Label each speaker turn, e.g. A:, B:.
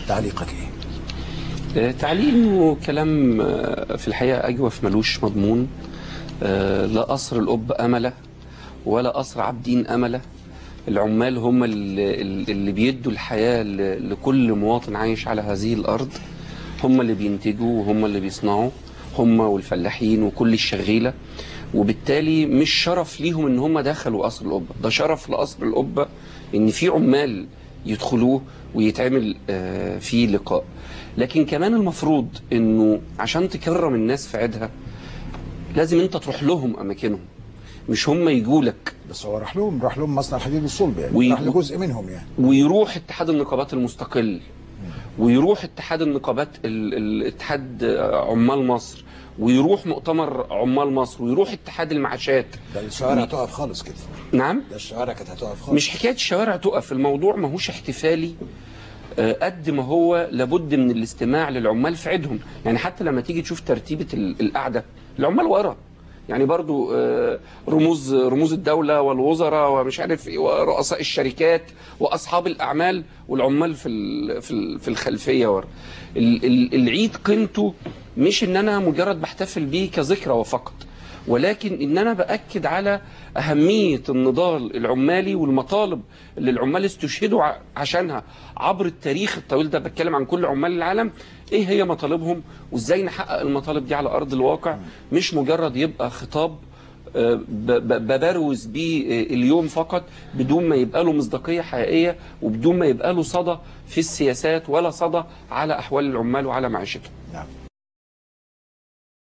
A: تعليقك ايه
B: آه، تعليق انه كلام آه، في الحقيقه اجوف ملوش مضمون آه، لا قصر القب امله ولا قصر عابدين امله العمال هم اللي, اللي بيدوا الحياه ل- لكل مواطن عايش على هذه الارض هم اللي بينتجوا وهم اللي بيصنعوا هم والفلاحين وكل الشغيله وبالتالي مش شرف ليهم ان هم دخلوا قصر القبه ده شرف لقصر القبه ان في عمال يدخلوه ويتعمل آه، فيه لقاء لكن كمان المفروض انه عشان تكرم الناس في عيدها لازم انت تروح لهم اماكنهم مش هم يجوا لك
A: بس هو راح لهم راح لهم مصنع الحديد والصلب يعني
B: وي-
A: راح لجزء منهم يعني
B: ويروح اتحاد النقابات المستقل ويروح اتحاد النقابات ال- ال- اتحاد عمال مصر ويروح مؤتمر عمال مصر ويروح اتحاد المعاشات
A: ده الشوارع تقف خالص كده
B: نعم
A: ده الشوارع كانت هتقف خالص
B: مش حكايه الشوارع تقف الموضوع ماهوش احتفالي آه، قد ما هو لابد من الاستماع للعمال في عيدهم يعني حتى لما تيجي تشوف ترتيبه ال- القعده العمال ورا يعني برضو آه، رموز رموز الدوله والوزراء ومش عارف ايه ورؤساء الشركات واصحاب الاعمال والعمال في ال- في ال- في الخلفيه ورا ال- ال- العيد قيمته مش ان انا مجرد بحتفل بيه كذكرى وفقط ولكن ان انا باكد على اهميه النضال العمالي والمطالب اللي العمال استشهدوا ع- عشانها عبر التاريخ الطويل ده بتكلم عن كل عمال العالم ايه هي مطالبهم وازاي نحقق المطالب دي على ارض الواقع مش مجرد يبقى خطاب آه، ب- ب- ببروز بيه آه، اليوم فقط بدون ما يبقى له مصداقيه حقيقيه وبدون ما يبقى له صدى في السياسات ولا صدى على احوال العمال وعلى معيشتهم
A: نعم